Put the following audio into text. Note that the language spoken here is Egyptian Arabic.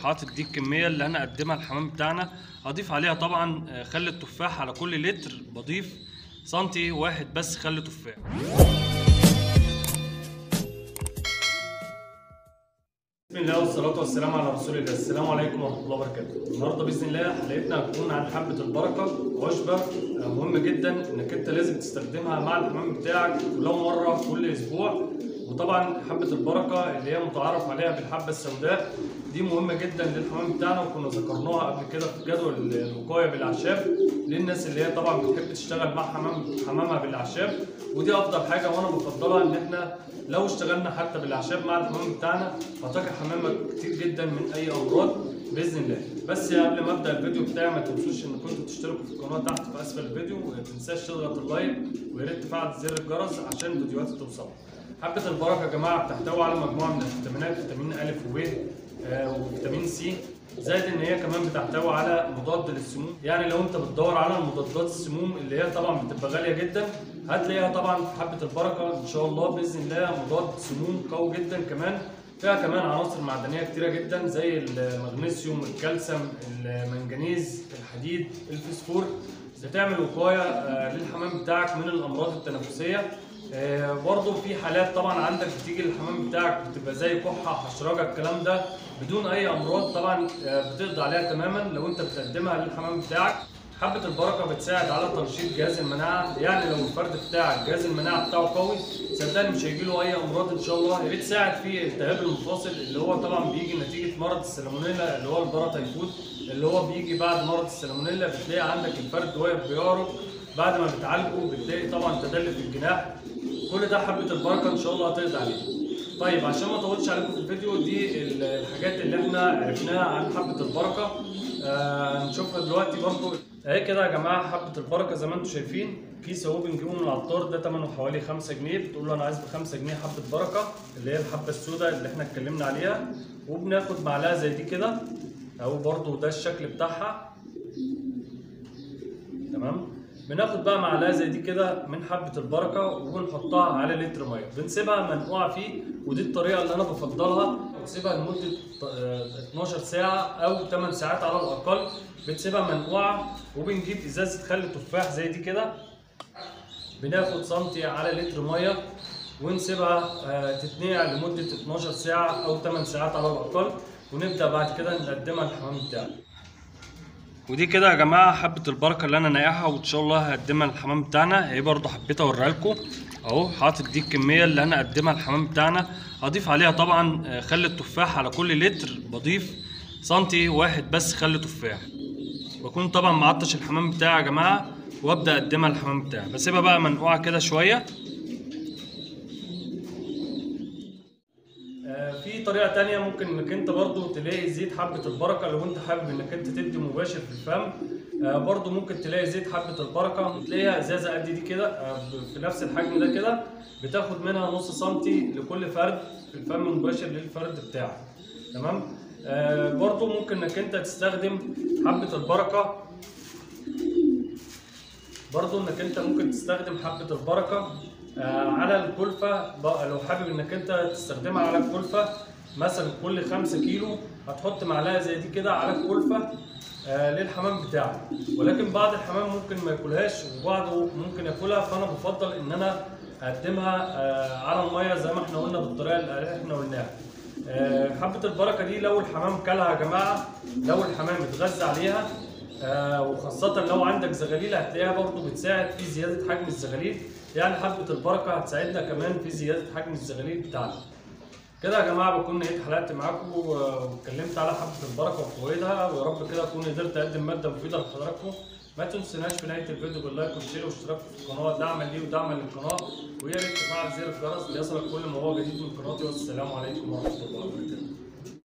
حاطط دي الكميه اللي انا اقدمها الحمام بتاعنا هضيف عليها طبعا آه، خل التفاح على كل لتر بضيف سنتي واحد بس خل تفاح بسم الله والصلاة والسلام على رسول الله، السلام عليكم ورحمة الله وبركاته. النهارده بإذن الله حلقتنا هتكون عن حبة البركة وجبة مهم جدا إنك أنت لازم تستخدمها مع الحمام بتاعك ولو مرة كل أسبوع. وطبعا حبة البركة اللي هي متعارف عليها بالحبة السوداء دي مهمة جدا للحمام بتاعنا وكنا ذكرناها قبل كده في جدول الوقاية بالأعشاب للناس اللي هي طبعا بتحب تشتغل مع حمام حمامها بالأعشاب ودي أفضل حاجة وأنا بفضلها إن إحنا لو اشتغلنا حتى بالاعشاب مع الحمام بتاعنا هتقي حمامك كتير جدا من اي امراض باذن الله بس قبل ما ابدا الفيديو بتاعي ما تنسوش ان كنتوا تشتركوا في القناه تحت في اسفل الفيديو وما تنساش تضغط اللايك ويا ريت تفعل زر الجرس عشان فيديوهاتي توصلك حبه البركه يا جماعه بتحتوي على مجموعه من الفيتامينات فيتامين ا وب آه، وفيتامين سي زائد ان هي كمان بتحتوي على مضاد للسموم يعني لو انت بتدور على مضادات السموم اللي هي طبعا بتبقى غاليه جدا هتلاقيها طبعا في حبه البركه ان شاء الله باذن الله مضاد سموم قوي جدا كمان فيها كمان عناصر معدنيه كتيره جدا زي المغنيسيوم الكالسيوم المنجنيز الحديد الفسفور بتعمل وقايه آه، للحمام بتاعك من الامراض التنفسيه آه، برضه في حالات طبعا عندك بتيجي الحمام بتاعك بتبقى زي كحه حشرجه الكلام ده بدون اي امراض طبعا آه، بتقضي عليها تماما لو انت بتقدمها للحمام بتاعك حبة البركة بتساعد على تنشيط جهاز المناعة، يعني لو الفرد بتاعك جهاز المناعة بتاعه قوي صدقني مش هيجيله أي أمراض إن شاء الله، بتساعد في التهاب المفاصل اللي هو طبعا بيجي نتيجة مرض السالمونيلا اللي هو الباراتايفود اللي هو بيجي بعد مرض السالمونيلا بتلاقي عندك الفرد واقف بيعرج بعد ما بتعالجه بتلاقي طبعا تدلي في الجناح كل ده حبة البركة إن شاء الله هتقضي عليه. طيب عشان ما اطولش عليكم في الفيديو دي ال- الحاجات اللي احنا عرفناها عن حبة البركة آه نشوفها دلوقتي برضو اهي كده يا جماعة حبة البركة زي ما انتم شايفين كيس اهو بنجيبه من العطار ده ثمنه حوالي 5 جنيه بتقول له انا عايز ب 5 جنيه حبة بركة اللي هي الحبة السوداء اللي احنا اتكلمنا عليها وبناخد معلقة زي دي كده اهو برضو ده الشكل بتاعها تمام بناخد بقى معلقه زي دي كده من حبه البركه وبنحطها على لتر ميه بنسيبها منقوعه فيه ودي الطريقه اللي انا بفضلها بتسيبها لمده آه، 12 ساعه او 8 ساعات على الاقل بتسيبها منقوعه وبنجيب ازازه خل تفاح زي دي كده بناخد سنتي على لتر ميه ونسيبها آه، تتنقع لمده 12 ساعه او 8 ساعات على الاقل ونبدا بعد كده نقدمها للحمام بتاعنا ودي كده يا جماعه حبه البركه اللي انا ناقعها وان شاء الله هقدمها للحمام بتاعنا هي برضه حبيت اوريها لكم اهو حاطط دي الكميه اللي انا اقدمها للحمام بتاعنا هضيف عليها طبعا آه، خل التفاح على كل لتر بضيف سنتي واحد بس خل تفاح بكون طبعا معطش الحمام بتاعي يا جماعه وابدا اقدمها للحمام بتاعي بسيبها بقى منقوعه كده شويه آه، في طريقة تانية ممكن انك انت برضو تلاقي زيت حبة البركة لو انت حابب انك انت تدي مباشر في الفم آه، برضو ممكن تلاقي زيت حبة البركة تلاقيها ازازة قد دي كده آه، ب- في نفس الحجم ده كده بتاخد منها نص سنتي لكل فرد في الفم مباشر للفرد بتاعك تمام آه، برضو ممكن انك انت تستخدم حبة البركة برضو انك انت ممكن تستخدم حبة البركة آه، على الكلفة بقى لو حابب انك انت تستخدمها على الكلفة مثلا كل خمسة كيلو هتحط معلقة زي دي كده على الكلفة آه، للحمام بتاعك ولكن بعض الحمام ممكن ما ياكلهاش وبعضه ممكن ياكلها فانا بفضل ان انا اقدمها آه، على المية زي ما احنا قلنا بالطريقة اللي احنا قلناها آه، حبة البركة دي لو الحمام كلها يا جماعة لو الحمام اتغذى عليها آه، وخاصة لو عندك زغاليل هتلاقيها برضو بتساعد في زيادة حجم الزغاليل يعني حبة البركة هتساعدنا كمان في زيادة حجم الزغاليل بتاعنا كده يا جماعة بكون نهيت حلقتي معاكم و- واتكلمت على حبة البركة وفوائدها ويا رب كده أكون قدرت أقدم مادة مفيدة لحضراتكم ما تنسوناش في نهاية الفيديو باللايك والشير والاشتراك في القناة دعما لي ودعما للقناة ويا ريت تفعل زر الجرس ليصلك كل ما هو جديد من قناتي والسلام عليكم ورحمة الله وبركاته